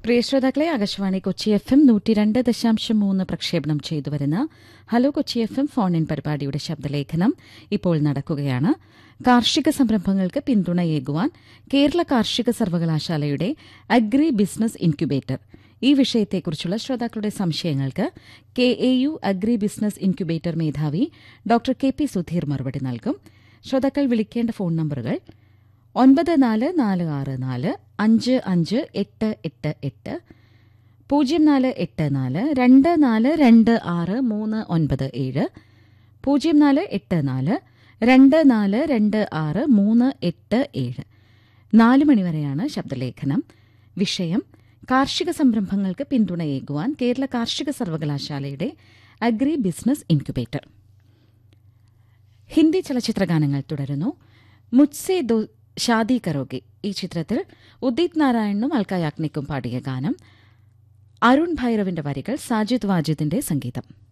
പ്രിയ ശ്രോതാക്കളെ Akashvani Kochi F M നൂറ്റി രണ്ട് ദശാംശം മൂന്ന് പ്രക്ഷേപണം ചെയ്തു വരുന്ന hello Kochi F M phone in പരിപാടിയുടെ ശബ്ദലേഖനം ഇപ്പോൾ നടക്കുകയാണ് കാർഷിക സംരംഭങ്ങൾക്ക് പിന്തുണയേകുവാൻ കേരള കാർഷിക സർവകലാശാലയുടെ അഗ്രി ബിസിനസ് ഇൻക്യുബേറ്റർ ഈ വിഷയത്തെക്കുറിച്ചുള്ള ശ്രോതാക്കളുടെ സംശയങ്ങൾക്ക് K A U agri business incubator മേധാവി ഡോക്ടർ കെ പി സുധീർ മറുപടി നൽകും ശ്രോതാക്കൾ വിളിക്കേണ്ട ഫോൺ നമ്പറുകൾ ഒൻപത് നാല് നാല് ആറ് നാല് അഞ്ച് അഞ്ച് എട്ട് എട്ട് എട്ട് പൂജ്യം നാല് എട്ട് നാല് രണ്ട് നാല് രണ്ട് ആറ് മൂന്ന് ഒൻപത് ഏഴ് പൂജ്യം നാല് എട്ട് നാല് രണ്ട് നാല് രണ്ട് ആറ് മൂന്ന് എട്ട് ഏഴ് നാല് മണിവരെയാണ് ശബ്ദലേഖനം വിഷയം കാർഷിക സംരംഭങ്ങൾക്ക് പിന്തുണയേകുവാൻ കേരള കാർഷിക സർവകലാശാലയുടെ അഗ്രി ബിസിനസ് ഇൻക്യുബേറ്റർ ഹിന്ദി ചലച്ചിത്ര ഗാനങ്ങൾ തുടരുന്നു മുത്സെ ദോ ഷാദി കരോഗെ ഈ ചിത്രത്തിൽ ഉദിത് നാരായണനും അൽക്ക യാഗ്നിക്കും പാടിയ ഗാനം അരുൺ ഭൈരവിന്റെ വരികൾ സാജിദ് വാജിദിന്റെ സംഗീതം